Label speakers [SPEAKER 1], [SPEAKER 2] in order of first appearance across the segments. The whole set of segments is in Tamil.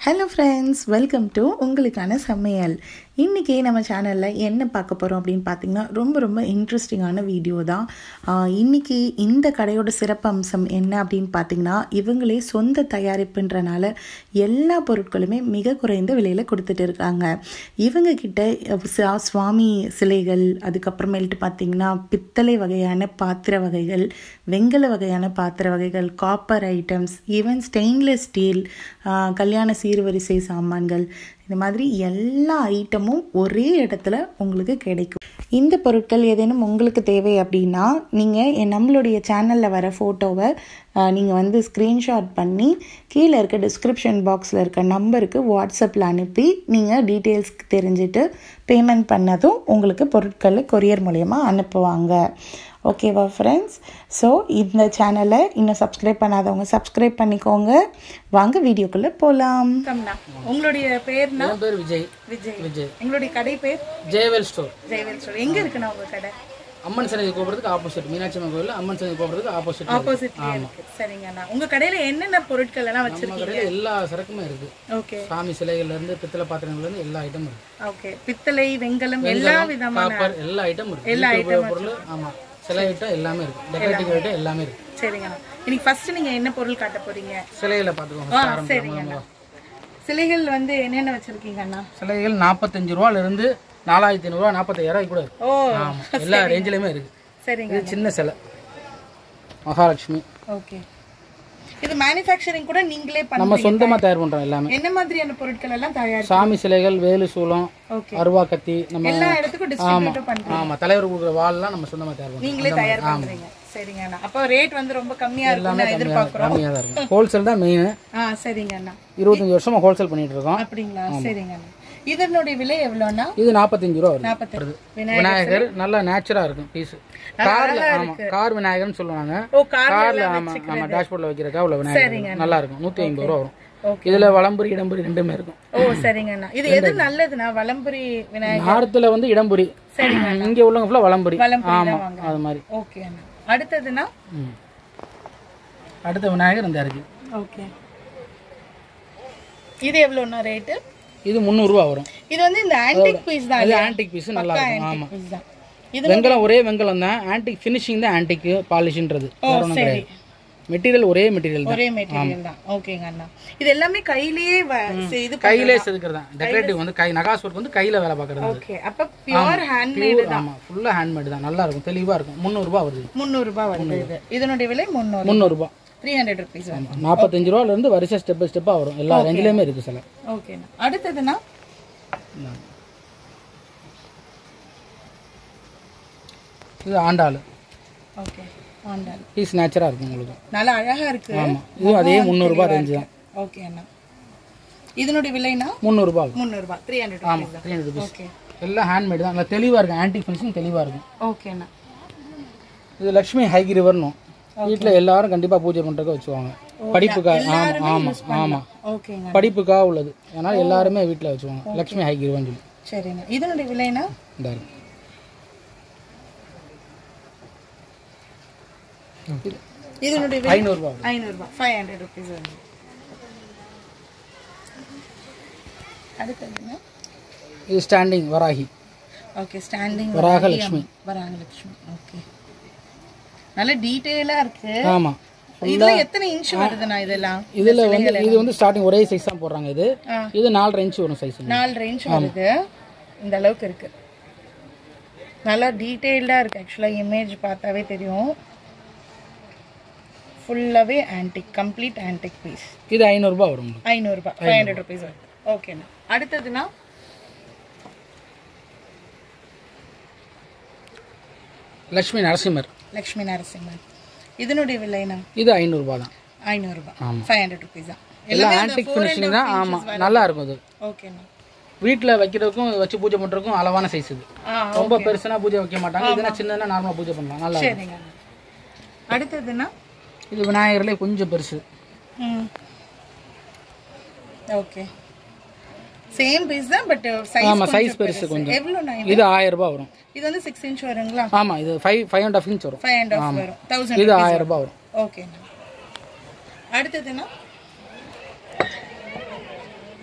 [SPEAKER 1] ஹலோ ஃப்ரெண்ட்ஸ் வெல்கம் டு உங்களுக்கான சமையல் இன்றைக்கி நம்ம சேனலில் என்ன பார்க்க போகிறோம் அப்படின்னு பார்த்தீங்கன்னா ரொம்ப ரொம்ப இன்ட்ரெஸ்டிங்கான வீடியோ தான் ஆஹ் இன்னைக்கு இந்த கடையோட சிறப்பம்சம் என்ன அப்படின்னு பார்த்தீங்கன்னா இவங்களே சொந்த தயாரிப்புன்றனால எல்லா பொருட்களுமே மிக குறைந்த விலையில் கொடுத்துட்டு இருக்காங்க இவங்க கிட்ட ச- சுவாமி சிலைகள் அதுக்கப்புறமேல்ட்டு பார்த்தீங்கன்னா பித்தளை வகையான பாத்திர வகைகள் வெங்கல வகையான பாத்திர வகைகள் copper items even stainless steel கல்யாண சீர்வரிசை சாமான்கள் இந்த மாதிரி எல்லா ஐட்டமும் ஒரே இடத்துல உங்களுக்கு கிடைக்கும் இந்த பொருட்கள் ஏதேனும் உங்களுக்கு தேவை அப்படின்னா நீங்கள் நம்மளுடைய சேனலில் வர ஃபோட்டோவை நீங்கள் வந்து ஸ்க்ரீன்ஷாட் பண்ணி கீழே இருக்க டிஸ்கிரிப்ஷன் பாக்ஸில் இருக்க நம்பருக்கு வாட்ஸ்அப்பில் அனுப்பி நீங்கள் டீட்டெயில்ஸ் தெரிஞ்சுட்டு பேமெண்ட் பண்ணதும் உங்களுக்கு பொருட்களை கொரியர் மூலயமா அனுப்புவாங்க ஓகேவா ஃப்ரெண்ட்ஸ் ஸோ இந்த சேனலை இன்னும் சப்ஸ்கிரைப் பண்ணாதவங்க சப்ஸ்கிரைப் பண்ணிக்கோங்க வாங்க வீடியோக்குள்ளே போகலாம் உங்களுடைய பேர்னா
[SPEAKER 2] என் பேர் விஜய்
[SPEAKER 1] விஜய்
[SPEAKER 2] விஜய்
[SPEAKER 1] எங்களுடைய கடை பேர்
[SPEAKER 2] ஜெயவேல் ஸ்டோர்
[SPEAKER 1] ஜெயவேல் ஸ்டோர் எங்கே இருக்குண்ணா உங்கள் கடை
[SPEAKER 2] அம்மன் சன்னதி கோபுரத்துக்கு ஆப்போசிட் மீனாட்சி அம்மன் கோயில் அம்மன் சன்னதி கோபுரத்துக்கு ஆப்போசிட்
[SPEAKER 1] ஆப்போசிட்லேயே இருக்கு சரிங்கண்ணா உங்கள் கடையில் என்னென்ன பொருட்கள் எல்லாம்
[SPEAKER 2] நம்ம
[SPEAKER 1] வச்சிருக்கீங்க
[SPEAKER 2] கடையில் எல்லா சரக்குமே இருக்கு
[SPEAKER 1] ஓகே
[SPEAKER 2] சாமி சிலைகள்ல இருந்து பித்தளை பாத்திரங்கள்ல இருந்து எல்லா ஐட்டமும் இருக்கு
[SPEAKER 1] ஓகே பித்தளை வெங்கலம் எல்லா விதமான
[SPEAKER 2] காப்பர் எல்லா ஐட்டமும் இருக்கு வீட்டு உபயோகப் பொருள் ஆமா சிலை ஐட்டம் எல்லாமே இருக்கு டெக்கரேட்டிவ் ஐட்டம் எல்லாமே இருக்கு
[SPEAKER 1] சரிங்கண்ணா இன்னைக்கு ஃபர்ஸ்ட் நீங்கள் என்ன பொருள் காட்ட போறீங்க
[SPEAKER 2] சிலைகளை பார்த்துக்கோங்க
[SPEAKER 1] ஆ
[SPEAKER 2] ஆரம்பிக்கலாம்
[SPEAKER 1] சரிங்கண்ணா சிலைகள் வந்து என்னென்ன வச்சிருக்கீங்க அண்ணா
[SPEAKER 2] சிலைகள் நாற்பத்தஞ்சு ரூபால இருந்து நாலாயிரத்தி ஐநூறுரூவா நாற்பத்தாயிரம் கூட இருக்கு
[SPEAKER 1] ஓ
[SPEAKER 2] ஆமா எல்லா ரேஞ்சிலுமே இருக்கு
[SPEAKER 1] சரிங்க
[SPEAKER 2] இது சின்ன சிலை மகாலட்சுமி
[SPEAKER 1] ஓகே இது மேனுஃபேக்சரிங் கூட நீங்களே
[SPEAKER 2] நம்ம
[SPEAKER 1] பண்ணுவீங்க
[SPEAKER 2] சொந்தமா தயார் பண்றோம் எல்லாமே
[SPEAKER 1] என்ன மாதிரியான பொருட்கள் எல்லாம் தயார்
[SPEAKER 2] சாமி சிலைகள் வேலு சூலம்
[SPEAKER 1] ஓகே
[SPEAKER 2] அருவா கத்தி நம்ம
[SPEAKER 1] எல்லா இடத்துக்கும் டிஸ்ட்ரிபியூட் பண்றீங்க
[SPEAKER 2] ஆமா தலைவர் கொடுக்குற வால்லாம் நம்ம சொந்தமா தயார் பண்ணுறோம்
[SPEAKER 1] நீங்களே தயார் பண்றீங்க சரிங்க அண்ணா அப்போ ரேட் வந்து ரொம்ப கம்மியா இருக்கும்னு நான் எதிர்பார்க்குறோம்
[SPEAKER 2] கம்மியாக தான் இருக்கும் ஹோல்சேல் தான் மெயின்
[SPEAKER 1] ஆ சரிங்க அண்ணா
[SPEAKER 2] இருபத்தஞ்சு வருஷமா ஹோல்சேல் பண்ணிட்டு இருக்கோம்
[SPEAKER 1] அப்படிங்களா சரிங்க அண்ணா இதனுடைய விலை எவ்வளோண்ணா
[SPEAKER 2] இது நாற்பத்தஞ்சு ரூபா வருது
[SPEAKER 1] நாற்பத்தெட்டு
[SPEAKER 2] விநாயகர் நல்லா நேச்சுரா இருக்கும் பீஸ் கார்ல ஆமா கார் விநாயகர்னு சொல்லுவாங்க
[SPEAKER 1] ஓ கார்
[SPEAKER 2] கார்ல ஆமா ஆமா டேஷ்போர்ட்ல வைக்கிறக்கா உள்ள விநாயகர் நல்லா இருக்கும் நூத்தி ஐம்பது ரூபா வரும்
[SPEAKER 1] ஓகே
[SPEAKER 2] இதுல வலம்புரி இடம்புரி ரெண்டுமே இருக்கும்
[SPEAKER 1] ஓ சரிங்க அண்ணா இது எது நல்லதுண்ணா வலம்புரி விநாயகர்
[SPEAKER 2] நார்த்துல வந்து இடம்புரி இங்க உள்ளவங்க ஃபுல்லா வலம்புரி
[SPEAKER 1] வலம்புரி
[SPEAKER 2] ஆமா
[SPEAKER 1] தான் வாங்க
[SPEAKER 2] அது மாதிரி
[SPEAKER 1] ஓகே அண்ணா அடுத்ததுண்ணா
[SPEAKER 2] ம். அடுத்த விநாயகர் இந்த இருக்கு
[SPEAKER 1] ஓகே இது எவ்வளோண்ணா ரேட்டு
[SPEAKER 2] இது முந்நூறுரூவா வரும்
[SPEAKER 1] இது வந்து இந்த ஆன்டிக் பீஸ் தான்
[SPEAKER 2] இது ஆன்டிக் பீஸ் நல்லா இருக்கும் ஆமா
[SPEAKER 1] பீஸ் தான் இது
[SPEAKER 2] வெங்கலம் ஒரே வெங்கலம் தான் ஆன்டிக் ஃபினிஷிங் தான் ஆன்டிக் பாலிஷ்ன்றது வேற ஒன்றும்
[SPEAKER 1] சரி
[SPEAKER 2] கிடையாது மெட்டீரியல் ஒரே மெட்டீரியல் தான்
[SPEAKER 1] ஒரே மெட்டீரியல் தான் ஓகேங்க அண்ணா இது எல்லாமே கையிலேயே வ- செ- இது
[SPEAKER 2] கையிலே செதுக்கிறது தான் டெக்கரேட்டிவ் வந்து கை நகாஸ் ஒர்க் வந்து கையில வேலை பார்க்கறது
[SPEAKER 1] ஓகே அப்ப பியூர் ஹேண்ட்மேட்
[SPEAKER 2] Pure, ஆமா ஃபுல்லா ஹேண்ட்மேட் தான் நல்லா இருக்கும் தெளிவா இருக்கும் முந்நூறுபா வருது
[SPEAKER 1] முந்நூறு ரூபாய் வருது இது இதனுடைய விலை முந்நூறு
[SPEAKER 2] முந்நூறுபா
[SPEAKER 1] த்ரீ ஹண்ட்ரட் ருபீஸ் வந்து
[SPEAKER 2] நாற்பத்தஞ்சு ரூபால இருந்து வரிசை ஸ்டெப் பை ஸ்டெப்பா வரும் எல்லா ரேஞ்சிலையுமே இருக்கு சில
[SPEAKER 1] ஓகேண்ணா அடுத்ததுண்ணா
[SPEAKER 2] இது ஆண்டாள்
[SPEAKER 1] ஓகே ஆண்டாள்
[SPEAKER 2] பீஸ் நேச்சரா இருக்கும் உங்களுக்கு
[SPEAKER 1] நல்லா அழகா இருக்கு
[SPEAKER 2] ஆமா இதுவும் அதே முந்நூறுபா ரேஞ்சு தான்
[SPEAKER 1] ஓகே அண்ணா இதனுடைய விலைனா
[SPEAKER 2] முந்நூறுபா ஆகும்
[SPEAKER 1] முந்நூறு ரூபாய் த்ரீ ஹண்ட்ரட்
[SPEAKER 2] ஆமா
[SPEAKER 1] rupees
[SPEAKER 2] three hundred rupees
[SPEAKER 1] okay
[SPEAKER 2] எல்லாம் ஹேண்ட்மேட் தான் நல்லா தெளிவா இருக்கும் ஆன்டிக் ஃபினிஷிங் தெளிவா இருக்கும்
[SPEAKER 1] ஓகேண்ணா
[SPEAKER 2] இது லக்ஷ்மி ஹைகிரிவர்னும் வீட்ல எல்லாரும் கண்டிப்பா பூஜை பண்றதுக்கு வச்சுவாங்க படிப்புக்காக ஆமா ஆமா ஆமா
[SPEAKER 1] ஓகேங்க
[SPEAKER 2] படிப்புக்காக உள்ளது அதனால எல்லாருமே வீட்ல வச்சுவாங்க லக்ஷ்மி ஹைகிரிவர்னு சொல்லி
[SPEAKER 1] சரிண்ணா இதனுடைய விலைனா
[SPEAKER 2] இந்த இருக்கு.
[SPEAKER 1] இதனுடைய விலை
[SPEAKER 2] ஐநூறுபா வரும்.
[SPEAKER 1] ஐநூறுரூபா ஃபைவ் ஹண்ட்ரட் ருபீஸ் வந்து அடுத்ததுண்ணா
[SPEAKER 2] இது standing Varahi
[SPEAKER 1] okay standing
[SPEAKER 2] Varahalakshmi
[SPEAKER 1] Varahalakshmi okay நல்ல டீட்டெயிலா இருக்கு
[SPEAKER 2] ஆமா
[SPEAKER 1] இதுல எத்தனை இன்ச் வருதுண்ணா இதெல்லாம்
[SPEAKER 2] இதுல வந்து இது வந்து ஸ்டார்டிங் ஒரே சைஸ் தான் போடுறாங்க இது
[SPEAKER 1] ஆ.
[SPEAKER 2] இது நாலு இன்ச் வரும் சைஸ்
[SPEAKER 1] நாலு ரேஞ்ச் வருது இந்த அளவுக்கு இருக்கு நல்லா டீட்டெயில்டா இருக்கு ஆக்சுவலா இமேஜ் பார்த்தாவே தெரியும் ஃபுல்லாவே ஆன்டிக் கம்ப்ளீட் ஆன்டிக் பீஸ்
[SPEAKER 2] இது ஐநூறுபா வரும் உங்களுக்கு.
[SPEAKER 1] ஐநூறுரூபா ஃபைவ் ஹண்ட்ரட் ருபீஸ் வருது ஓகேண்ணா அடுத்ததுண்ணா
[SPEAKER 2] லக்ஷ்மி நரசிம்மர்
[SPEAKER 1] லக்ஷ்மி நரசிம்மன் இதனுடைய விலைனா
[SPEAKER 2] இது ஐநூறுபா தான்
[SPEAKER 1] ஐநூறுரூபா
[SPEAKER 2] ஆமா.
[SPEAKER 1] ஃபைவ் ஹண்ட்ரட் ருபீஸ் தான்
[SPEAKER 2] எல்லாம் ஆன்டிக் ஃபினிஷிங் தான் ஆமா நல்லா இருக்கும் இது
[SPEAKER 1] ஓகேண்ணா
[SPEAKER 2] வீட்ல வைக்கிறதுக்கும் வச்சு பூஜை பண்றதுக்கும் அளவான சைஸ் இது
[SPEAKER 1] ஆ
[SPEAKER 2] ரொம்ப பெருசுனா பூஜை வைக்க மாட்டாங்க இதுனா சின்னதா நார்மலா பூஜை பண்ணலாம் நல்லா இருக்கும்
[SPEAKER 1] சரிங்க அடுத்ததுன்னா
[SPEAKER 2] இது விநாயகர்ல கொஞ்சம் பெருசு
[SPEAKER 1] ம் ஓகே சேம் பீஸ் தான் பட் சைஸ்
[SPEAKER 2] ஆமா சைஸ் பெருசு கொஞ்சம்
[SPEAKER 1] எவ்வளோண்ணா
[SPEAKER 2] இது ஆயிரம் ரூபாய் வரும்
[SPEAKER 1] இது வந்து சிக்ஸ் இன்ச் வருங்களா
[SPEAKER 2] ஆமா இது five five and half inch வரும்
[SPEAKER 1] ஃபைவ் அண்ட் ஆஃப் வரும் தௌசண்ட்
[SPEAKER 2] இது ஆயிரம் ரூபாய் வரும்
[SPEAKER 1] ஓகேண்ணா அடுத்ததுன்னா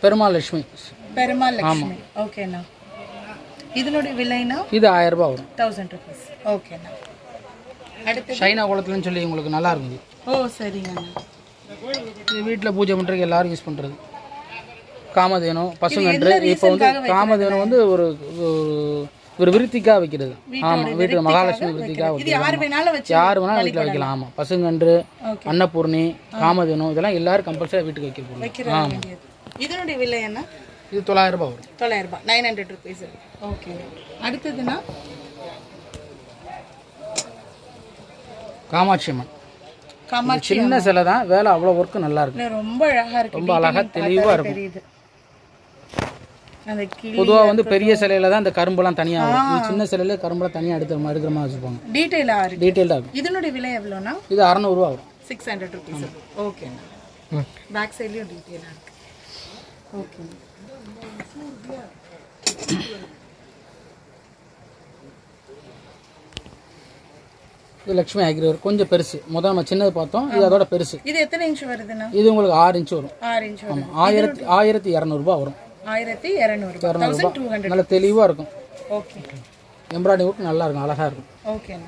[SPEAKER 2] பெருமாள் லட்சுமி
[SPEAKER 1] பெருமாள் லக்ஷ்மி ஓகேண்ணா இதனுடைய விலைனா
[SPEAKER 2] இது ஆயிரம் ரூபாய் வரும்
[SPEAKER 1] தௌசண்ட் ருபீஸ் ஓகேண்ணா அடுத்து
[SPEAKER 2] சைனா குளத்துலன்னு சொல்லி உங்களுக்கு நல்லா இருக்குது
[SPEAKER 1] ஓ சரிங்கண்ணா
[SPEAKER 2] இது வீட்டில் பூஜை பண்ணுறதுக்கு எல்லாரும் யூஸ் பண்ணுறது காமதேனு பசுங்கன்று இப்போ வந்து காமதேனு வந்து ஒரு ஒரு- ஒரு விருத்திக்காக வைக்கிறது ஆமாம் வீட்டில் மகாலட்சுமி விருத்திக்காக
[SPEAKER 1] இது
[SPEAKER 2] வைக்கிறது
[SPEAKER 1] யார் வேணாலும் வச்சு
[SPEAKER 2] யார் வேணாலும் வீட்டில் வைக்கலாம் ஆமாம் பசுங்கன்று அன்னபூர்ணி காமதேனு இதெல்லாம் எல்லாரும் கம்பல்சரி வீட்டுக்கு வைக்க பொருள்
[SPEAKER 1] வைக்கிற வேண்டியது இதனுடைய விலை என்ன
[SPEAKER 2] இது தொள்ளாயிரம் ரூபாய் வரும்
[SPEAKER 1] தொள்ளாயிரம் ரூபாய் நைன் ஹண்ட்ரட் ருபீஸ் ஓகே அடுத்ததுன்னா
[SPEAKER 2] காமாட்சி அம்மன்
[SPEAKER 1] காமாட்சி
[SPEAKER 2] சின்ன சிலை தான் வேலை அவ்வளோ ஒர்க்கு நல்லா இருக்கு
[SPEAKER 1] அம்மன் ரொம்ப அழகா இருக்கு
[SPEAKER 2] ரொம்ப அழகா தெளிவாக இருக்கும்
[SPEAKER 1] தெரியுது அந்த கிளி
[SPEAKER 2] பொதுவாக வந்து பெரிய சிலையில தான் இந்த கரும்புலாம் தனியாக வரும் இது சின்ன சிலையில கரும்புலாம் தனியாக எடுத்து நம்ம எடுக்கிற மாதிரி வச்சுப்பாங்க
[SPEAKER 1] டீட்டெயிலா இருக்கு
[SPEAKER 2] டீட்டெயில்டாக இருக்கும்
[SPEAKER 1] இதனுடைய விலை எவ்வளோனா
[SPEAKER 2] இது அறநூறுவா வரும்
[SPEAKER 1] சிக்ஸ் ஹண்ட்ரட் ருபீஸ் ஓகேண்ணா பேக் சைட்லயும் டீட்டெயிலாக இருக்கு ஓகே
[SPEAKER 2] இது லக்ஷ்மி அக்ரிவர் கொஞ்சம் பெருசு முதல் நம்ம சின்னது பார்த்தோம் இது அதோட பெருசு
[SPEAKER 1] இது எத்தனை இன்ச் வருதுண்ணா
[SPEAKER 2] இது உங்களுக்கு ஆறு இன்ச் வரும்
[SPEAKER 1] ஆறு இன்ச் வரும்
[SPEAKER 2] ஆயிரத்தி ஆயிரத்தி இரநூறுபா வரும்
[SPEAKER 1] ஆயிரத்தி இரநூறு தௌசண்ட் டூ ஹண்ட்ரட்
[SPEAKER 2] நல்ல தெளிவாக இருக்கும்
[SPEAKER 1] ஓகே
[SPEAKER 2] எம்ப்ராய்டிங் ஒர்க் நல்லா இருக்கும் அழகாக இருக்கும்
[SPEAKER 1] ஓகேண்ணா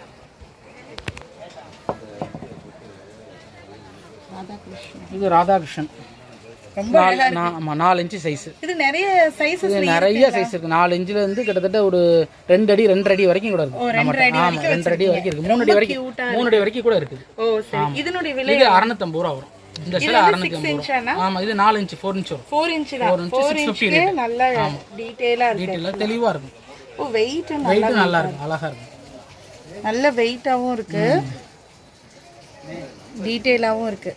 [SPEAKER 1] ராதாகிருஷ்ணன்
[SPEAKER 2] இது ராதாகிருஷ்ணன்
[SPEAKER 1] ரொம்ப
[SPEAKER 2] நாலு நா- ஆமா நாலு இன்ச்சு சைஸ்
[SPEAKER 1] இது நிறைய சைஸஸ்
[SPEAKER 2] இது நிறைய சைஸ் இருக்கு நாலு இன்ச்சுல இருந்து கிட்டத்தட்ட ஒரு ரெண்டு அடி ரெண்டரை அடி வரைக்கும் கூட இருக்கு நம்மகிட்ட. ஆமா ரெண்டரை அடி வரைக்கும் இருக்கு மூணு அடி வரைக்கும் மூணு அடி வரைக்கும் கூட இருக்குது
[SPEAKER 1] ஓ சரி இதனுடைய விலை
[SPEAKER 2] இது அறுநூத்தம்பது ரூபா வரும் இந்த சிலை அறுநூத்தி ஐம்பது
[SPEAKER 1] இன்ச்னா
[SPEAKER 2] ரூபா ஆமா இது நாலு இன்ச்சு ஃபோர் இன்ச் வரும்
[SPEAKER 1] ஃபோர் இன்ச் தான் ஃபோர் இன்ச்க்கு நல்ல டீட்டெயிலா இருக்கு
[SPEAKER 2] டீட்டெயிலாக தெளிவாக இருக்கும்
[SPEAKER 1] ஓ வெயிட்
[SPEAKER 2] வெயிட்டும் நல்லா இருக்கும் அழகா இருக்கும்
[SPEAKER 1] நல்ல வெயிட்டாவும் இருக்கு டீட்டெயிலாவும் இருக்கு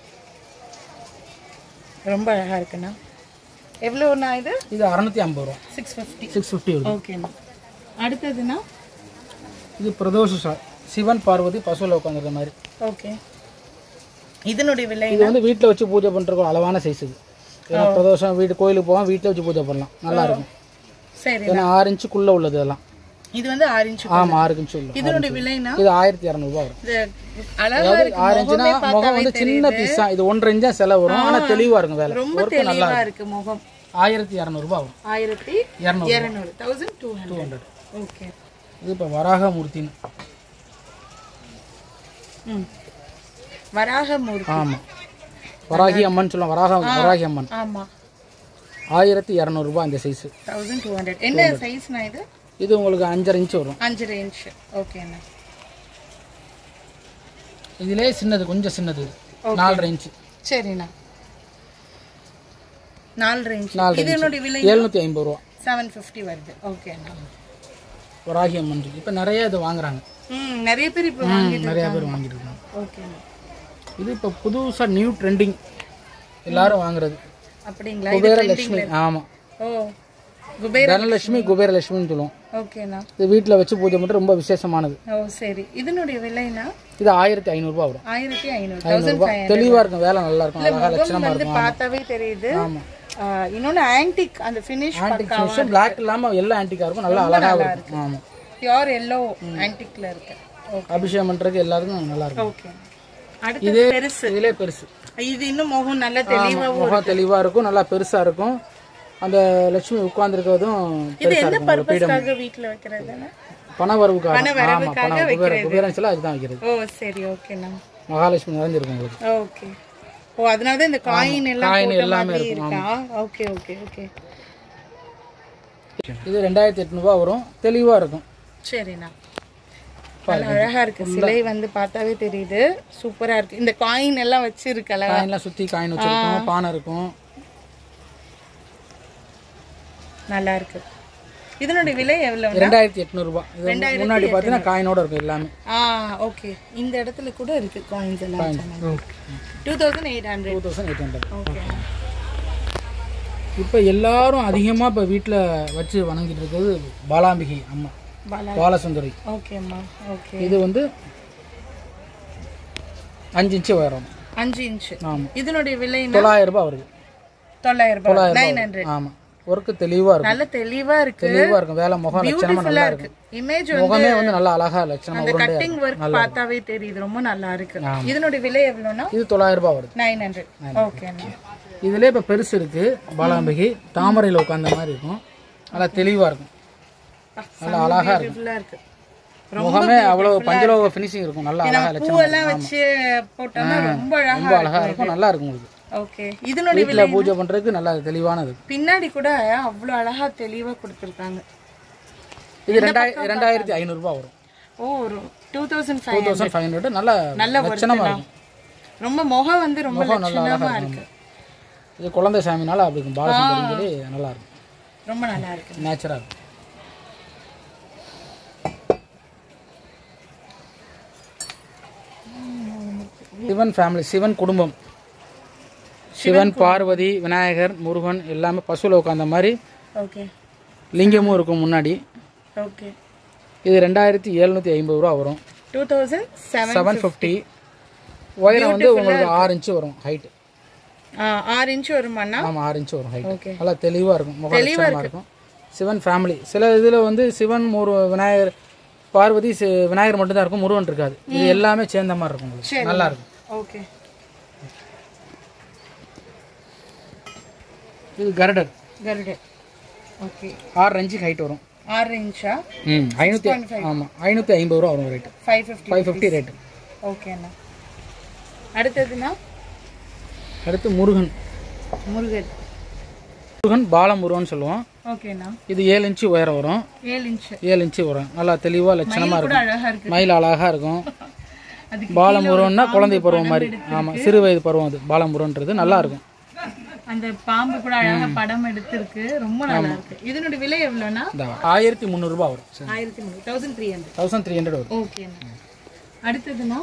[SPEAKER 1] ரொம்ப அழகா இருக்குண்ணா எவ்வளோண்ணா இது
[SPEAKER 2] இது அறுநூத்தி ஐம்பது ரூபா
[SPEAKER 1] சிக்ஸ் ஃபிஃப்டி
[SPEAKER 2] சிக்ஸ் ஃபிஃப்டி வரும்
[SPEAKER 1] ஓகேண்ணா அடுத்ததுண்ணா
[SPEAKER 2] இது பிரதோஷ சா- சிவன் பார்வதி பசுவில் உட்காந்துருக்க மாதிரி
[SPEAKER 1] ஓகே இதனுடைய விலை
[SPEAKER 2] இது வந்து வீட்டில் வச்சு பூஜை பண்ணுறதுக்கு அளவான சைஸ் இது ஏன்னா பிரதோஷம் வீட்டு கோயிலுக்கு போவோம் வீட்டில் வச்சு பூஜை பண்ணலாம் நல்லா இருக்கும்
[SPEAKER 1] சரி
[SPEAKER 2] ஏன்னா ஆறு இன்ச்சுக்குள்ளே உள்ளது இதெல்லாம்
[SPEAKER 1] இது வந்து ஆறு இன்ச்
[SPEAKER 2] ஆமாம் ஆறு இன்ச்சு உள்ள
[SPEAKER 1] இதனுடைய விலைனா
[SPEAKER 2] இது ஆயிரத்தி இரநூறுபா வரும்
[SPEAKER 1] இது அழகா இருக்கு
[SPEAKER 2] ஆறு இன்ச்சுனா முகம் வந்து சின்ன பீஸ் தான் இது ஒன்றரை இன்ச்சா செலவு வரும் ஆனால் தெளிவாக இருக்கும் வேலை
[SPEAKER 1] ரொம்ப தெளிவா இருக்கு முகம்
[SPEAKER 2] ஆயிரத்தி இரநூறுபா வரும்
[SPEAKER 1] ஆயிரத்தி
[SPEAKER 2] இரநூறு
[SPEAKER 1] இரநூறு தௌசண்ட் டூ ஹண்ட்ரட் ஓகே
[SPEAKER 2] இது இப்போ வராக மூர்த்தின்னு
[SPEAKER 1] ம் வராகமூர்த்தி
[SPEAKER 2] ஆமாம் வராகி அம்மன் சொல்லுவோம் வராக வராகி அம்மன்
[SPEAKER 1] ஆமா
[SPEAKER 2] ஆயிரத்தி இரநூறுபா இந்த சைஸு
[SPEAKER 1] தௌசண்ட் டூ ஹண்ட்ரட் என்ன சைஸ்னா இது
[SPEAKER 2] இது உங்களுக்கு அஞ்சரை இன்ச்சு வரும்
[SPEAKER 1] அஞ்சரை இன்ச் ஓகேண்ணா
[SPEAKER 2] இதிலே சின்னது கொஞ்சம் சின்னது இது. நாலரை இன்ச்சு
[SPEAKER 1] சரிண்ணா நாலரை இன்ச்
[SPEAKER 2] நாலரை
[SPEAKER 1] இது என்னுடைய விலை
[SPEAKER 2] எழுநூற்றி ஐம்பது ரூபா
[SPEAKER 1] செவன் ஃபிஃப்டி வருது ஓகேண்ணா
[SPEAKER 2] வராகி அம்மன் இருக்கு இப்போ நிறைய இது வாங்குறாங்க
[SPEAKER 1] ம் நிறைய பேர் இப்போ வாங்கிட்டு
[SPEAKER 2] நிறைய பேர் வாங்கிட்டு இருக்காங்க
[SPEAKER 1] ஓகேண்ணா
[SPEAKER 2] இது இப்போ புதுசாக நியூ ட்ரெண்டிங் எல்லாரும் வாங்குறது
[SPEAKER 1] அப்படிங்களா இது
[SPEAKER 2] குபேர லட்சுமி ஆமாம்
[SPEAKER 1] ஓ குபேர்
[SPEAKER 2] தனலட்சுமி குபேரலட்சுமின்னு சொல்லுவோம்
[SPEAKER 1] ஓகேண்ணா
[SPEAKER 2] இது வீட்டில் வச்சு பூஜை பண்ணுறது ரொம்ப விசேஷமானது
[SPEAKER 1] ஓ சரி இதனுடைய விலைனா
[SPEAKER 2] இது ஆயிரத்தி ஐநூறுரூபா வரும்
[SPEAKER 1] ஆயிரத்தி ஐநூறு தௌசண்ட் ஃபைவ்
[SPEAKER 2] தெளிவாக இருக்கும் வேலை நல்லா இருக்கும் அழகாக லட்சணமாக
[SPEAKER 1] வந்து
[SPEAKER 2] இருக்கும்
[SPEAKER 1] பார்த்தாவே தெரியுது
[SPEAKER 2] ஆமாம்
[SPEAKER 1] ஆ, இன்னொன்னு ஆன்டிக் அந்த ஃபினிஷ்
[SPEAKER 2] ஆன்டிக் ஃபினிஷும் பிளாக் இல்லாமல் எல்லாம் ஆன்டிக்காக இருக்கும் நல்லா அழகாக இருக்கும் ஆமாம்
[SPEAKER 1] பியோர் எல்லோ ஆன்டிக்ல இருக்கு ஓகே
[SPEAKER 2] அபிஷேகம் பண்ணுறதுக்கு எல்லாருக்கும் நல்லா இருக்கும்
[SPEAKER 1] ஓகே அடுத்து பெருசு
[SPEAKER 2] இதிலே பெருசு
[SPEAKER 1] இது இன்னும் முகம் நல்ல தெளிவா
[SPEAKER 2] முகம் தெளிவாக இருக்கும் நல்லா பெருசாக இருக்கும் அந்த லட்சுமி உட்கார்ந்துருக்கிறதும்
[SPEAKER 1] இது
[SPEAKER 2] பெருசாக
[SPEAKER 1] என்ன
[SPEAKER 2] இருக்கும்
[SPEAKER 1] பர்பஸ்க்காக வீட்ல வைக்கிறதுனா
[SPEAKER 2] பண வரவுக்காக ஆமாம் பண குபேர குபேரன்ஸ் எல்லாம் அதுதான் வைக்கிறது
[SPEAKER 1] ஓ சரி ஓகேண்ணா
[SPEAKER 2] மகாலட்சுமி நிறைஞ்சிருக்கும் உங்களுக்கு
[SPEAKER 1] ஓகே ஓ அதனால தான் இந்த காயின் எல்லாம்
[SPEAKER 2] காயின்
[SPEAKER 1] போட்ட
[SPEAKER 2] எல்லாமே
[SPEAKER 1] மாதிரி இருக்கா ஓகே ஓகே ஓகே
[SPEAKER 2] இது ரெண்டாயிரத்தி எட்நூறுபா வரும் தெளிவாக இருக்கும்
[SPEAKER 1] சரிண்ணா நல்ல அழகா இருக்கு சிலை வந்து பார்த்தாவே தெரியுது சூப்பரா இருக்கு இந்த காயின் எல்லாம் வச்சிருக்கு அழகா
[SPEAKER 2] காயின்லாம் சுற்றி காயின் வச்சிருக்கும் பானை இருக்கும்
[SPEAKER 1] நல்லா இருக்கு இதனுடைய விலை எவ்வளவு
[SPEAKER 2] ரெண்டாயிரத்தி எட்நூறுபா இது முன்னாடி பார்த்தீங்கன்னா காயினோட இருக்கும் எல்லாமே
[SPEAKER 1] ஆ ஓகே இந்த இடத்துல கூட இருக்கு காயின்ஸ் எல்லாம் two thousand eight hundred
[SPEAKER 2] two thousand eight hundred
[SPEAKER 1] okay
[SPEAKER 2] இப்போ எல்லாரும் அதிகமாக இப்போ வீட்டில் வச்சு வணங்கிட்டு இருக்கிறது பாலாம்பிகை அம்மா
[SPEAKER 1] பாலா
[SPEAKER 2] பாலசுந்தரி
[SPEAKER 1] ஓகேம்மா ஓகே
[SPEAKER 2] இது வந்து அஞ்சு இன்ச்சு உயரம்
[SPEAKER 1] அஞ்சு இன்ச்
[SPEAKER 2] ஆமாம்
[SPEAKER 1] இதனுடைய விலை
[SPEAKER 2] தொள்ளாயிரம் ரூபாய் வருது
[SPEAKER 1] தொள்ளாயிரம் ரூபாய் நைன் ஹண்ட்ரட்
[SPEAKER 2] ஆமாம் ஒர்க்கு தெளிவாக இருக்கும்
[SPEAKER 1] நல்ல தெளிவா இருக்கு
[SPEAKER 2] தெளிவாக இருக்கும் வேலை முகம் லட்சணமாக நல்லா
[SPEAKER 1] பியூட்டிஃபுல்லா
[SPEAKER 2] இருக்கும்
[SPEAKER 1] இருக்கு இமேஜ் வந்து
[SPEAKER 2] முகமே வந்து நல்லா அழகா லட்சணமாக
[SPEAKER 1] அந்த
[SPEAKER 2] உருண்டையா
[SPEAKER 1] கட்டிங் ஒர்க் பார்த்தாவே தெரியுது ரொம்ப நல்லா இருக்கு இதனுடைய விலை எவ்வளவுனா
[SPEAKER 2] இது தொள்ளாயிரம் ரூபாய் வருது
[SPEAKER 1] நைன் ஹண்ட்ரட் ஓகே
[SPEAKER 2] இதுல இப்போ பெருசு இருக்கு பாலாம்பிகை தாமரையில் உட்காந்த மாதிரி இருக்கும் நல்லா தெளிவாக இருக்கும் நல்லா அழகா இருக்கும்
[SPEAKER 1] பியூட்டிஃபுல்லா இருக்கு
[SPEAKER 2] முகமே அவ்வளோ பஞ்சலோக ஃபினிஷிங் இருக்கும் நல்லா அழகா லட்சணம்
[SPEAKER 1] பூவெல்லாம் வச்சு போட்டோம்னா ரொம்ப அழகா
[SPEAKER 2] ரொம்ப அழகா இருக்கும் நல்லா இருக்கும் உங்களுக்கு
[SPEAKER 1] ஓகே இதனுடைய
[SPEAKER 2] வீட்டில் பூஜை பண்றதுக்கு நல்லா தெளிவானது
[SPEAKER 1] பின்னாடி கூட அவ்வளவு அழகா தெளிவா கொடுத்துருக்காங்க
[SPEAKER 2] இது ரெண்டாயிரம் ரெண்டாயிரத்தி ஐநூறுரூபா வரும்
[SPEAKER 1] ஓ ஒரு two thousand
[SPEAKER 2] two
[SPEAKER 1] five
[SPEAKER 2] thousand five hundred நல்லா
[SPEAKER 1] நல்ல
[SPEAKER 2] லட்சணமா
[SPEAKER 1] ஒர்க்
[SPEAKER 2] இருக்கும்
[SPEAKER 1] ரொம்ப முகம் வந்து ரொம்ப
[SPEAKER 2] முகம் நல்லா அழகா
[SPEAKER 1] லட்சணமா
[SPEAKER 2] இருக்கும்
[SPEAKER 1] இருக்கு
[SPEAKER 2] இது குழந்தை சாமினால அப்படி இருக்கும் பாலசுந்தரின்னு சொல்லி நல்லா இருக்கும்
[SPEAKER 1] ரொம்ப நல்லா இருக்கு
[SPEAKER 2] நேச்சராக இருக்கும் சிவன் ஃபேமிலி சிவன் குடும்பம் சிவன் பார்வதி விநாயகர் முருகன் எல்லாமே பசுவில் உட்காந்த மாதிரி
[SPEAKER 1] ஓகே
[SPEAKER 2] லிங்கமும் இருக்கும் முன்னாடி
[SPEAKER 1] ஓகே
[SPEAKER 2] இது ரெண்டாயிரத்தி எழுநூற்றி ஐம்பது ரூபா வரும்
[SPEAKER 1] two thousand seven
[SPEAKER 2] seven fifty உயரம் வந்து உங்களுக்கு ஆறு இன்ச்சு வரும் ஹைட்
[SPEAKER 1] ஆறு இன்ச் வருமாண்ணா
[SPEAKER 2] ஆமாம் ஆறு இன்ச்சு வரும் ஹைட்
[SPEAKER 1] Okay.
[SPEAKER 2] நல்லா தெளிவாக இருக்கும் முகலட்சணமாக இருக்கும் சிவன் ஃபேமிலி சில இதில் வந்து சிவன் முரு விநாயகர் பார்வதி சி- விநாயகர் மட்டும்தான் இருக்கும் முருகன் இருக்காது இது எல்லாமே சேர்ந்த மாதிரி இருக்கும் உங்களுக்கு நல்லா இருக்கும்
[SPEAKER 1] ஓகே
[SPEAKER 2] இது கருடர்
[SPEAKER 1] கருடு ஓகே
[SPEAKER 2] ஆறு இன்ச்சு ஹைட் வரும்
[SPEAKER 1] ஆறு இன்ச்சா
[SPEAKER 2] ம் ஐநூற்றி ஆமாம் ஐநூற்றி ஐம்பது ரூபா வரும் rate
[SPEAKER 1] five fifty
[SPEAKER 2] five fifty rate
[SPEAKER 1] ஓகேண்ணா அடுத்ததுண்ணா
[SPEAKER 2] அடுத்து முருகன்
[SPEAKER 1] முருகன்
[SPEAKER 2] முருகன் பாலமுருகன் சொல்லுவோம்
[SPEAKER 1] ஓகேண்ணா
[SPEAKER 2] இது ஏழு இன்ச்சு உயரம் வரும்
[SPEAKER 1] ஏழு இன்ச்சு
[SPEAKER 2] ஏழு இன்ச்சு வரும் நல்லா தெளிவாக லட்சணமாக
[SPEAKER 1] கூட
[SPEAKER 2] இருக்கும்
[SPEAKER 1] அழகா இருக்கு
[SPEAKER 2] மயில் அழகாக இருக்கும்
[SPEAKER 1] அதுக்கு
[SPEAKER 2] பாலமுருகன்னா குழந்தை பருவம் மாதிரி ஆமாம் சிறு வயது பருவம் அது பாலமுருகன்றது நல்லா இருக்கும்
[SPEAKER 1] அந்த பாம்பு கூட அழகா படம் எடுத்திருக்கு ரொம்ப நல்லா இருக்கு இதனுடைய விலை எவ்வளோண்ணா
[SPEAKER 2] இந்த ஆயிரத்தி முந்நூறுரூபா வரும்
[SPEAKER 1] ஆயிரத்தி மூணு thousand three hundred
[SPEAKER 2] thousand three hundred வரும்
[SPEAKER 1] ஓகேண்ணா அடுத்ததுண்ணா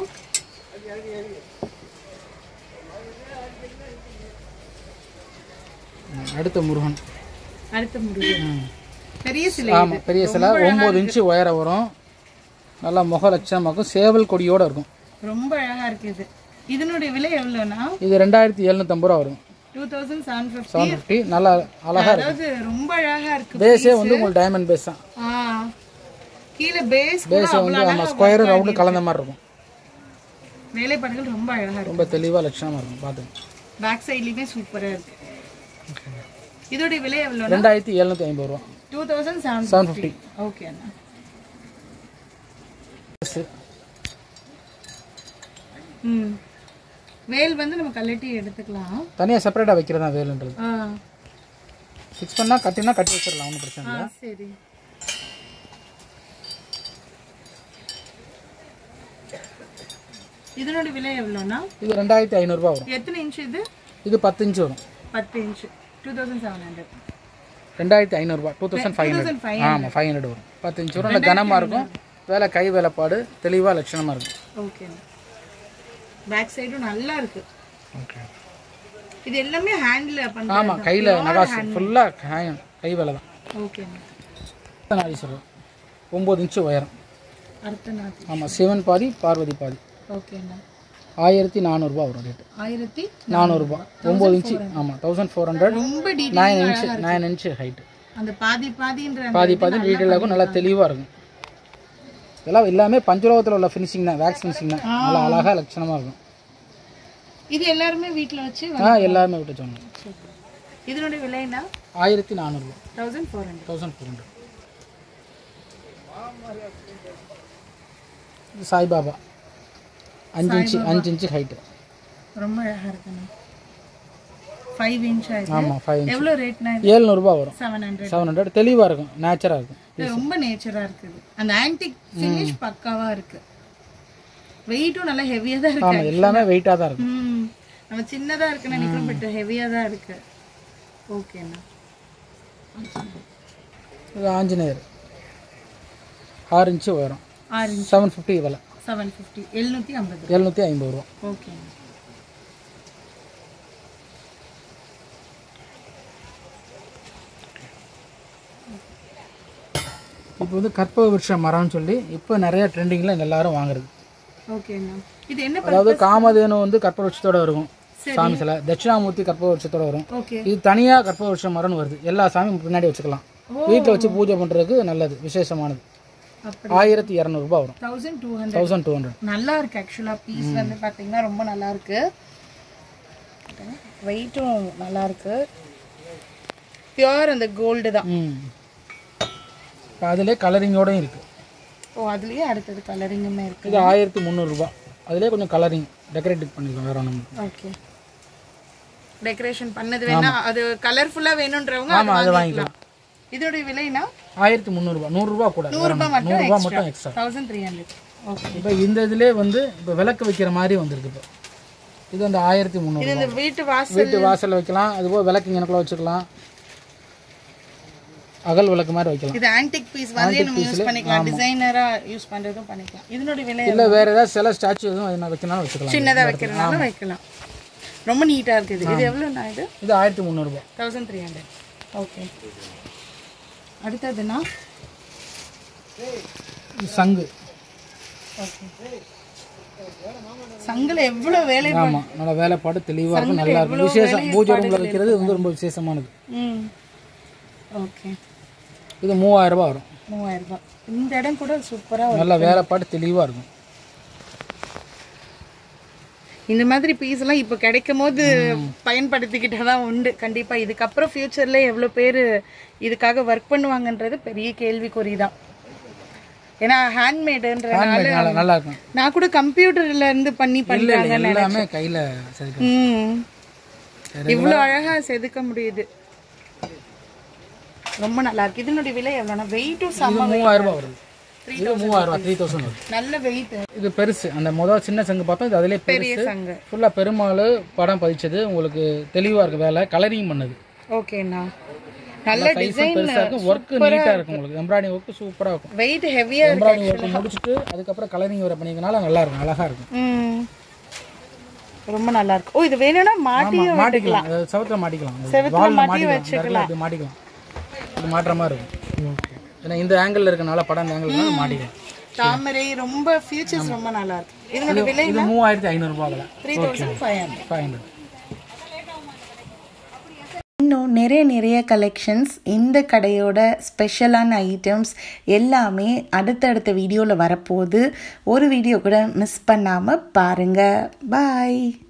[SPEAKER 2] ம், அடுத்து முருகன்
[SPEAKER 1] அடுத்த முருகன் பெரிய சிலை
[SPEAKER 2] ஆமாம் பெரிய சிலை ஒம்பது இன்ச்சு உயரம் வரும் நல்லா முக லட்சணமாக்கும் சேவல் கொடியோட இருக்கும்
[SPEAKER 1] ரொம்ப அழகா இருக்கு இது இதனுடைய விலை எவ்வளோண்ணா
[SPEAKER 2] இது ரெண்டாயிரத்தி எழுநூத்தம்பது ரூபா வரும்
[SPEAKER 1] two thousand seven fifty
[SPEAKER 2] seven fifty நல்லா அழகாக இருக்கும்
[SPEAKER 1] அதாவது ரொம்ப அழகா இருக்கு
[SPEAKER 2] பேஸே வந்து உங்களுக்கு டைமண்ட் பேஸ் தான்
[SPEAKER 1] ஆ கீழே பேஸ்
[SPEAKER 2] பேஸ் வந்து ஆமாம் ஸ்கொயரு ரவுண்டு கலந்த மாதிரி இருக்கும்
[SPEAKER 1] வேலைப்பாடுகள் ரொம்ப அழகா இருக்கு
[SPEAKER 2] ரொம்ப தெளிவாக லட்சணமாக இருக்கும் பார்த்துங்க
[SPEAKER 1] பேக் சைட்லயுமே சூப்பரா இருக்கு இதோடைய விலை எவ்வளோ
[SPEAKER 2] ரெண்டாயிரத்தி எழுநூற்றி ஐம்பது ரூபா
[SPEAKER 1] two thousand seven
[SPEAKER 2] seven fifty
[SPEAKER 1] okay அண்ணா ம் வேல் வந்து நம்ம கழட்டி எடுத்துக்கலாம்
[SPEAKER 2] தனியாக செப்பரேட்டாக வைக்கிறது தான் வேலுன்றது
[SPEAKER 1] ஆ
[SPEAKER 2] ஃபிக்ஸ் பண்ணால் கட்டினா கட்டி வச்சிடலாம் ஒன்றும் பிரச்சனை
[SPEAKER 1] ஆ
[SPEAKER 2] இல்லை
[SPEAKER 1] சரி இதனோட விலை எவ்வளோண்ணா
[SPEAKER 2] இது ரெண்டாயிரத்தி ஐநூறுரூபா வரும்
[SPEAKER 1] எத்தனை இன்ச் இது
[SPEAKER 2] இது பத்து இன்ச்சு வரும்
[SPEAKER 1] பத்து inch two thousand seven hundred
[SPEAKER 2] ரெண்டாயிரத்தி ஐநூறுரூபா two thousand five hundred
[SPEAKER 1] thousand five
[SPEAKER 2] ஆமாம் ஃபைவ் ஹண்ட்ரட் வரும் பத்து இன்ச்சு வரும் நல்லா கனமாக இருக்கும் வேலை கை வேலைப்பாடு தெளிவாக லட்சணமாக இருக்கும்
[SPEAKER 1] ஓகே பேக் சைடும் நல்லா இருக்கு
[SPEAKER 2] ஓகே
[SPEAKER 1] இது எல்லாமே ஹேண்டில் பண்ணுறது
[SPEAKER 2] ஆமாம் கையில் நகாசு ஃபுல்லாக கை வேலை தான்
[SPEAKER 1] ஓகே
[SPEAKER 2] நாளீஸ்வரர் ஒம்பது இன்ச்சு உயரம்
[SPEAKER 1] அடுத்த நாள்
[SPEAKER 2] ஆமாம் சிவன் பாதி பார்வதி பாதி
[SPEAKER 1] ஓகேண்ணா
[SPEAKER 2] ஆயிரத்தி நானூறுரூபா வரும் ரேட்டு
[SPEAKER 1] ஆயிரத்தி
[SPEAKER 2] நானூறுரூபா ஒம்பது இன்ச்சு ஆமாம் தௌசண்ட் ஃபோர் ஹண்ட்ரட்
[SPEAKER 1] ரொம்ப detail
[SPEAKER 2] nine inch nine inch height
[SPEAKER 1] அந்த பாதி பாதின்ற அந்த
[SPEAKER 2] பாதி பாதி டீட்டெயிலாகும் நல்லா தெளிவாக இருக்கும் இதெல்லாம் எல்லாமே பஞ்சலோகத்தில் உள்ள ஃபினிஷிங் தான் வேக்ஸ் ஃபினிஷிங் தான் நல்லா அழகாக லட்சணமாக இருக்கும்
[SPEAKER 1] இது எல்லாருமே வீட்டில் வச்சு
[SPEAKER 2] ஆ எல்லாருமே விட்டு சொன்னோம்
[SPEAKER 1] இதனுடைய விலைனா
[SPEAKER 2] ஆயிரத்தி நானூறுரூவா
[SPEAKER 1] thousand four hundred
[SPEAKER 2] thousand four hundred Saibaba அஞ்சு இன்ச்சு அஞ்சு இன்ச்சு ஹைட்டு
[SPEAKER 1] ரொம்ப அழகாக இருக்குண்ணா ஃபைவ் இன்ச் ஆயிடுச்சு
[SPEAKER 2] ஆமாம் ஃபைவ் இன்ச்
[SPEAKER 1] எவ்வளோ ரேட்னா இது
[SPEAKER 2] ஏழ்நூறுபா வரும்
[SPEAKER 1] செவன் ஹண்ட்ரட்
[SPEAKER 2] செவன் ஹண்ட்ரட் தெளிவாக இருக்கும் நேச்சராக இருக்கும்
[SPEAKER 1] இது ரொம்ப நேச்சராக இருக்குது அந்த ஆன்டிக் ஃபினிஷ் பக்காவாக இருக்கு வெயிட்டும் நல்லா ஹெவியாக தான் இருக்கு
[SPEAKER 2] ஆமாம் எல்லாமே வெயிட்டாக தான் இருக்கும்
[SPEAKER 1] ம் நம்ம சின்னதாக இருக்குன்னு நினைக்கிறோம் பட் ஹெவியாக தான் இருக்கு ஓகேண்ணா
[SPEAKER 2] இது ஆஞ்சநேயர் ஆறு இன்ச்சு உயரம்
[SPEAKER 1] ஆறு இன்ச்
[SPEAKER 2] செவன் ஃபிஃப்டி விலை
[SPEAKER 1] செவன் ஃபிஃப்டி எழுநூற்றி ஐம்பது
[SPEAKER 2] எழுநூற்றி ஐம்பது ரூபா
[SPEAKER 1] ஓகேண்ணா
[SPEAKER 2] இப்போ வந்து கற்பக விருட்ச மரம்னு சொல்லி இப்போ நிறைய ட்ரெண்டிங்கில் எல்லாரும் வாங்குறது
[SPEAKER 1] ஓகேண்ணா இது என்ன
[SPEAKER 2] அதாவது காமதேனு வந்து கற்பக விருட்சத்தோட இருக்கும் சாமி சிலை தட்சிணாமூர்த்தி கற்பக வருஷத்தோட வரும்
[SPEAKER 1] ஓகே
[SPEAKER 2] இது தனியாக கற்பக வருஷம் மரம்னு வருது எல்லா சாமியும் பின்னாடி வச்சுக்கலாம் வீட்டில் வச்சு பூஜை பண்ணுறதுக்கு நல்லது விசேஷமானது
[SPEAKER 1] அப்படி
[SPEAKER 2] ஆயிரத்தி இரநூறுபா வரும்
[SPEAKER 1] thousand two hundred
[SPEAKER 2] thousand two hundred
[SPEAKER 1] நல்லா இருக்கு ஆக்சுவலா பீஸ் வந்து பாத்தீங்கன்னா ரொம்ப நல்லா இருக்கு வெயிட்டும் நல்லா இருக்கு பியூர் அந்த கோல்டு தான்
[SPEAKER 2] ம் அதிலே கலரிங்கோடையும் இருக்குது
[SPEAKER 1] ஓ அதுலயே அடுத்தது கலரிங்குமே இருக்கு
[SPEAKER 2] இது ஆயிரத்தி முந்நூறுரூபா அதிலே கொஞ்சம் கலரிங் டெக்கரேட்டிவ் பண்ணிக்கலாம் வேற ஒன்றும்
[SPEAKER 1] ஓகே டெக்கரேஷன் பண்ணது வேணா அது கலர்ஃபுல்லா வேணும்ன்றவங்க அது
[SPEAKER 2] ஆமாம் அது
[SPEAKER 1] வாங்கிக்கலாம் இதோட விலைனா
[SPEAKER 2] ஆயிரத்தி முந்நூறுரூபா நூறுரூவா கூட
[SPEAKER 1] நூறுரூபா மட்டும்
[SPEAKER 2] நூறுரூவா மட்டும் extra
[SPEAKER 1] thousand three hundred okay
[SPEAKER 2] இப்போ இந்த இதிலே வந்து இப்போ விளக்கு வைக்கிற மாதிரி வந்திருக்கு இப்போ இது வந்து ஆயிரத்தி முந்நூறு
[SPEAKER 1] இந்த வீட்டு வாசல்
[SPEAKER 2] வீட்டு வாசல்ல வைக்கலாம் அதுபோல் விளக்கு இங்கனக்குள்ள வச்சுக்கலாம் அகல் விளக்கு மாதிரி வைக்கலாம்
[SPEAKER 1] இது ஆன்டிக் பீஸ் மாதிரி நம்ம யூஸ் பண்ணிக்கலாம் டிசைனரா யூஸ் பண்றதும் பண்ணிக்கலாம் இதனோட விலை
[SPEAKER 2] இல்லை வேற ஏதாவது சில ஸ்டாச்சு எதுவும் அது நான் வச்சுனாலும் வச்சுக்கலாம்
[SPEAKER 1] சின்னதா வைக்கிறதுனால வைக்கலாம் ரொம்ப நீட்டா இருக்குது இது எவ்வளோண்ணா இது
[SPEAKER 2] இது ஆயிரத்தி முந்நூறுபா
[SPEAKER 1] தௌசண்ட் த்ரீ ஹண்ட்ரட் ஓகே அடுத்ததுன்னா
[SPEAKER 2] இது சங்கு
[SPEAKER 1] ஓகே சங்கில் எவ்வளோ வேலை
[SPEAKER 2] ஆமாம் நல்லா வேலைப்பாடு தெளிவாக இருக்கும் நல்லா இருக்கும் விசேஷம் பூஜை ரூமில் வைக்கிறது வந்து ரொம்ப விசேஷமானது
[SPEAKER 1] ம் ஓகே
[SPEAKER 2] இது மூவாயிரம் ரூபாய் வரும்
[SPEAKER 1] மூவாயிரம் ரூபாய் இந்த இடம் கூட சூப்பராக
[SPEAKER 2] நல்லா வேலைப்பாடு தெளிவாக இருக்கும்
[SPEAKER 1] இந்த மாதிரி பீஸ் எல்லாம் இப்போ கிடைக்கும் போது பயன்படுத்திக்கிட்டா தான் உண்டு கண்டிப்பா இதுக்கப்புறம் ஃபியூச்சர்ல எவ்வளோ பேர் இதுக்காக ஒர்க் பண்ணுவாங்கன்றது பெரிய கேள்விக்குறி தான் ஏன்னா ஹேண்ட்மேடுன்றனால
[SPEAKER 2] நல்லா நல்லா இருக்கும்
[SPEAKER 1] நான் கூட கம்ப்யூட்டர்ல இருந்து பண்ணி
[SPEAKER 2] இல்லை
[SPEAKER 1] பண்றாங்க
[SPEAKER 2] இல்லை எல்லாமே கையில் சரி
[SPEAKER 1] ம் இவ்வளோ அழகா செதுக்க முடியுது ரொம்ப நல்லா இருக்கு இதனுடைய விலை எவ்வளோனா வெயிட்டும் செம்ம
[SPEAKER 2] மூவாயிரம் ரூபாய் வருது இது மூவாயிரம் ரூபாய் த்ரீ தௌசண்ட் வருது
[SPEAKER 1] நல்ல வெயிட்
[SPEAKER 2] இது பெருசு அந்த முதல் சின்ன சங்கு பார்த்தோம் இது அதிலே
[SPEAKER 1] பெரிய
[SPEAKER 2] பெருசு
[SPEAKER 1] சங்கு
[SPEAKER 2] ஃபுல்லாக பெருமாள் படம் பதிச்சது உங்களுக்கு தெளிவாக இருக்கு வேலை கலரிங் பண்ணது
[SPEAKER 1] ஓகேண்ணா நல்ல டிசைன்
[SPEAKER 2] பெருசாக இருக்கும் ஒர்க்கு நீட்டாக இருக்கும் உங்களுக்கு எம்ப்ராய்டிங் ஒர்க்கு சூப்பராக இருக்கும்
[SPEAKER 1] வெயிட் ஹெவியா இருக்கு
[SPEAKER 2] எம்ப்ராய்டிங் ஒர்க்கு முடிச்சுட்டு அதுக்கப்புறம் கலரிங் வேறு பண்ணிக்கனால நல்லா இருக்கும் அழகாக இருக்கும்
[SPEAKER 1] ம் ரொம்ப நல்லா இருக்கு ஓ இது வேணும்னா மாட்டியும்
[SPEAKER 2] ஆமாம் மாட்டிக்கலாம் அதாவது செவத்துல மாட்டிக்கலாம்
[SPEAKER 1] செவுத்துல
[SPEAKER 2] வால்ல
[SPEAKER 1] மாட்டி
[SPEAKER 2] மாட்டிக்கலாம்
[SPEAKER 1] வச்சுக்கலாம்.
[SPEAKER 2] அப்படி மாட்டிக்கலாம் இது மாட்டுற மாதிரி இருக்கும் ஏன்னா இந்த ஆங்கிள் இருக்கனால படம் இந்த ஆங்கிள் மாட்டிக்கலாம்
[SPEAKER 1] தாமரை ரொம்ப ஃபியூச்சர்ஸ் ரொம்ப நல்லா இருக்கு இதனோட விலை
[SPEAKER 2] இது மூவாயிரத்தி ஐநூறுரூபா விலை
[SPEAKER 1] three thousand five hundred
[SPEAKER 2] five hundred
[SPEAKER 1] இன்னும் நிறைய நிறைய கலெக்ஷன்ஸ் இந்த கடையோட ஸ்பெஷலான ஐட்டம்ஸ் எல்லாமே அடுத்தடுத்த வீடியோவில் வரப்போகுது ஒரு வீடியோ கூட மிஸ் பண்ணாமல் பாருங்கள் பாய்